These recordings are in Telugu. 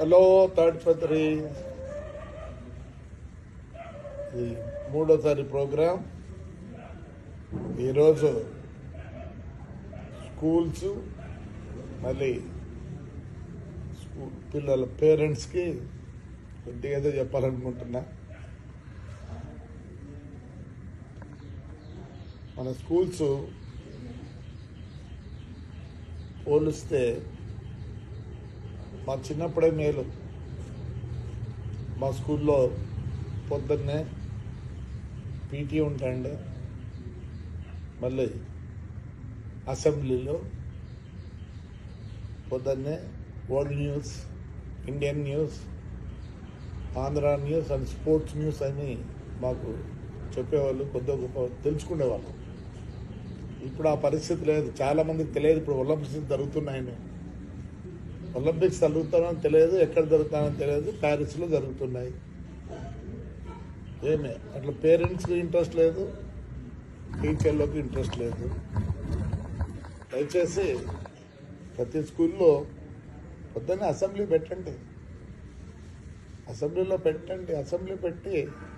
హలో తాడిపత్రి ఇది మూడోసారి ప్రోగ్రాం ఈరోజు స్కూల్స్ మళ్ళీ స్కూల్ పిల్లల పేరెంట్స్కి కొద్దిగా ఏదో చెప్పాలనుకుంటున్నా మన స్కూల్స్ పోలిస్తే మా చిన్నప్పుడే మేలు మా స్కూల్లో పొద్దున్నే పీటీ ఉంటాండే మళ్ళీ అసెంబ్లీలో పొద్దున్నే world news Indian news Andhra news and sports news అని మాకు చెప్పేవాళ్ళు కొద్దిగా గొప్ప తెలుసుకునేవాళ్ళం ఇప్పుడు ఆ పరిస్థితి లేదు చాలా మందికి తెలియదు ఇప్పుడు ఒలింపిక్స్ జరుగుతున్నాయని ఒలింపిక్స్ జరుగుతానని తెలియదు ఎక్కడ జరుగుతానని తెలియదు ప్యారిస్లో జరుగుతున్నాయి ఏమే అట్లా పేరెంట్స్కి ఇంట్రెస్ట్ లేదు టీచర్లకు ఇంట్రెస్ట్ లేదు దయచేసి ప్రతి స్కూల్లో పొద్దున్నే అసెంబ్లీ పెట్టండి అసెంబ్లీలో పెట్టండి అసెంబ్లీ పెట్టి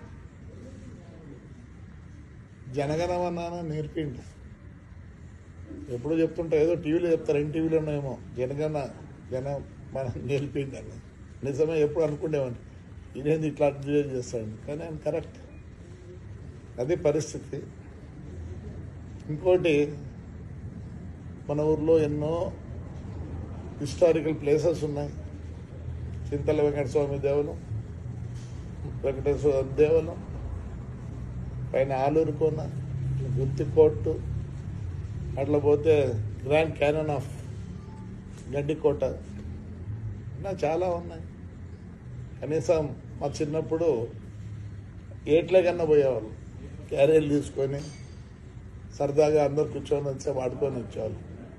జనగణమన్నాన నేర్పిండి ఎప్పుడు చెప్తుంటా ఏదో టీవీలో చెప్తారు ఎన్ టీవీలో ఉన్నాయేమో జనగణ జన మనం నేర్పిండి అని నిజమే ఎప్పుడు అనుకునేవాడిని ఇదేంది ఇట్లా అడ్వైజ్ చేస్తాడు కానీ ఆయన కరెక్ట్ అది పరిస్థితి ఇంకోటి మన ఊర్లో ఎన్నో హిస్టారికల్ ప్లేసెస్ ఉన్నాయి చింతల వెంకట స్వామి దేవాలయం వెంకటేశ్వర దేవాలయం పైన ఆలూరు కోన గుత్తి కోర్టు అట్లా పోతే గ్రాండ్ క్యానన్ ఆఫ్ గడ్డికోట ఇలా చాలా ఉన్నాయి కనీసం మా చిన్నప్పుడు ఏట్లే కన్నా పోయేవాళ్ళు క్యారియర్లు తీసుకొని సరదాగా అందరు కూర్చొని వచ్చి వాడుకొని వచ్చేవాళ్ళు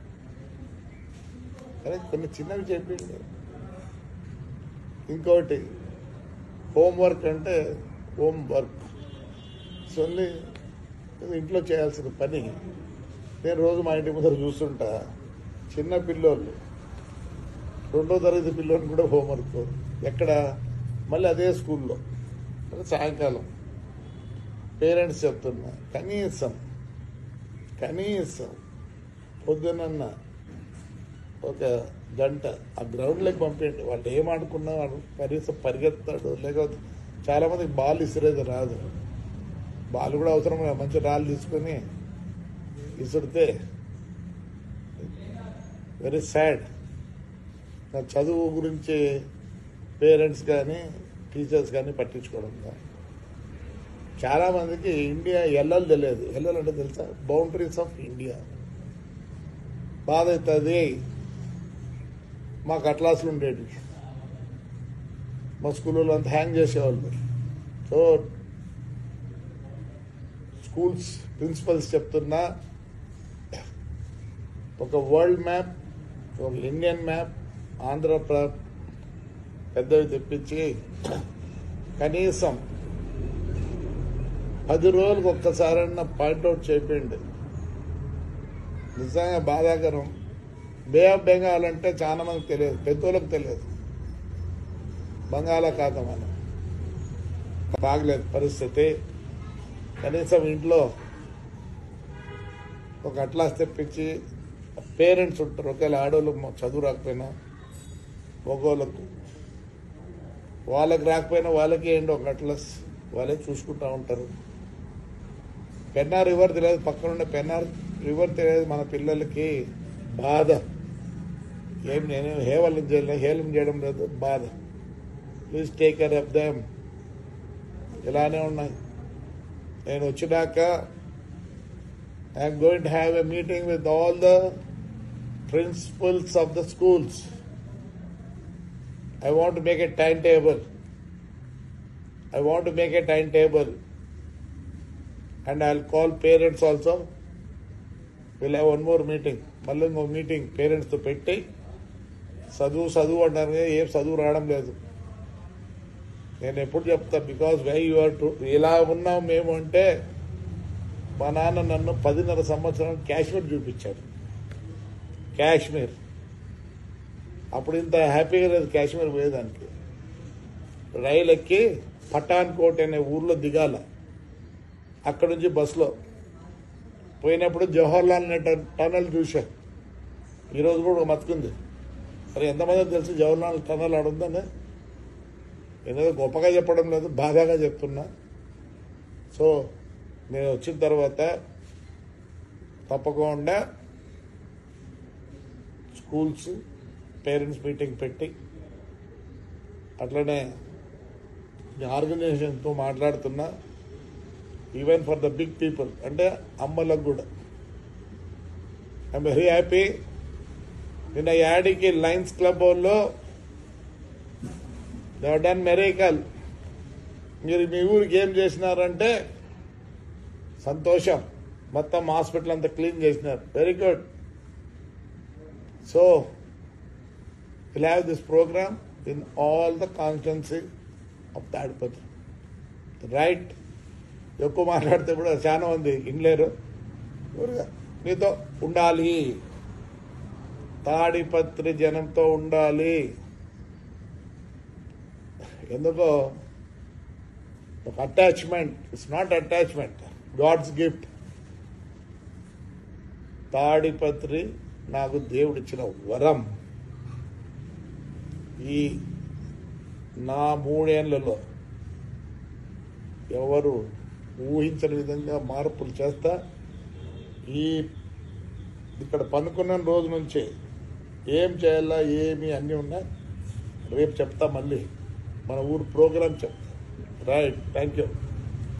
కానీ కొన్ని చిన్నవి చెప్పింది ఇంకోటి హోంవర్క్ అంటే హోమ్ వర్క్ సో ఓన్లీ ఇంట్లో చేయాల్సిన పని నేను రోజు మా ఇంటి ముందర చూస్తుంటా చిన్న పిల్లోళ్ళు రెండో తరగతి పిల్లోని కూడా హోంవర్క్ ఎక్కడ మళ్ళీ అదే స్కూల్లో అది సాయంకాలం పేరెంట్స్ చెప్తున్నా కనీసం కనీసం పొద్దునన్న ఒక గంట ఆ గ్రౌండ్లోకి పంపించండి వాళ్ళు ఏం ఆడుకున్నా వాడు కనీసం పరిగెత్తాడు లేకపోతే చాలా మందికి బాల్ ఇసిరేది రాదు బాల్ కూడా అవసరం లేదు. మంచి రాళ్ళు తీసుకొని ఇసుడితే వెరీ సాడ్ నా చదువు గురించి పేరెంట్స్ కానీ టీచర్స్ కానీ పట్టించుకోవడం కాదు. చాలా మందికి ఇండియా ఎల్లలు తెలియదు ఎల్లలు అంటే తెలుసా బౌండరీస్ ఆఫ్ ఇండియా బాధ అవుతుంది మాకు అట్లాసులు ఉండేవి మా స్కూల్లో అంతా హ్యాంగ్ చేసేవాళ్ళు సో స్కూల్స్ ప్రిన్సిపల్స్ చెప్తున్నా ఒక వరల్డ్ మ్యాప్ ఒక ఇండియన్ మ్యాప్ ఆంధ్ర ప్ర- పెద్దవి తెప్పించి కనీసం పది రోజులకు ఒక్కసారన్నా పాయింట్అవుట్ చేయండి నిజంగా బాధాకరం బే ఆఫ్ బెంగాల్ అంటే చాలా మందికి తెలియదు పెద్దోళ్ళకి తెలియదు బంగాళాఖాతం అని బాగలేదు పరిస్థితి కనీసం ఇంట్లో ఒక అట్లాస్ తెప్పించి పేరెంట్స్ ఉంటారు ఒకవేళ ఆడవాళ్ళు మొ- చదువు రాకపోయినా మగవాళ్ళకు వాళ్ళకి రాకపోయినా వాళ్ళకి ఏంటి ఒక అట్లాస్ వాళ్ళే చూసుకుంటూ ఉంటారు పెన్నార్ రివర్ తెలియదు పక్కన ఉండే పెన్నార్ రివర్ తెలియదు మన పిల్లలకి బాధ ఏం నేను హేవలం చేయలేదు హేళం చేయడం లేదు బాధ please take care of them ఇలానే ఉన్నాయి నేను వచ్చినాక I'm going to have a meeting with all the principals of the schools I want make a time table I want make a time table and I call parents also will have one more meeting మళ్ళీ ఇంకో మీటింగ్ పేరెంట్స్తో పెట్టి చదువు చదువు అంటారు కానీ ఏం చదువు రావడం లేదు నేను ఎప్పుడు చెప్తా because why you are to ఇలా ఉన్నాం మేము అంటే మా నాన్న నన్ను పదిన్నర సంవత్సరం కాశ్మీర్ చూపించాడు కాశ్మీర్ అప్పుడు ఇంత హ్యాపీగా లేదు కాశ్మీర్ పోయేదానికి రైలు ఎక్కి పఠాన్కోట్ అనే ఊర్లో దిగాల అక్కడ నుంచి బస్సులో పోయినప్పుడు జవహర్లాల్ నెట్ టనల్ చూసా ఈరోజు కూడా ఒక మతుకుంది మరి ఎంతమంది తెలుసు జవహర్లాల్ టనల్ ఆడుందని ఏదో గొప్పగా చెప్పడం లేదు బాధాగా చెప్తున్నా సో నేను వచ్చిన తర్వాత తప్పకుండా స్కూల్స్ పేరెంట్స్ మీటింగ్ పెట్టి అట్లనే ఆర్గనైజేషన్తో మాట్లాడుతున్నా even for the big people అంటే అమ్మలకు కూడా ఐఎమ్ వెరీ హ్యాపీ నిన్న యాడికి లయన్స్ క్లబ్ వాళ్ళు డన్ మెరేకల్ మీరు మీ ఊరికి ఏం చేసినారంటే సంతోషం మొత్తం హాస్పిటల్ అంతా క్లీన్ చేసినారు very good so will have this program in all the constituency of Tadipatri right ఎక్కువ మాట్లాడితే కూడా చాలా మంది ఇన్లేరు ఊరుగా మీతో ఉండాలి తాడిపత్రి జనంతో ఉండాలి ఎందుకో ఒక attachment it's not attachment God's gift Tadipatri నాకు దేవుడిచ్చిన వరం ఈ నా మూడేళ్లలో ఎవరు ఊహించని విధంగా మార్పులు చేస్తా ఈ ఇక్కడ పనుకున్న రోజు నుంచి ఏం చేయాలా ఏమి అన్నీ ఉన్నాయి రేపు చెప్తా మళ్ళీ మన ఊరు ప్రోగ్రామ్ చెప్తా రైట్ థ్యాంక్ యూ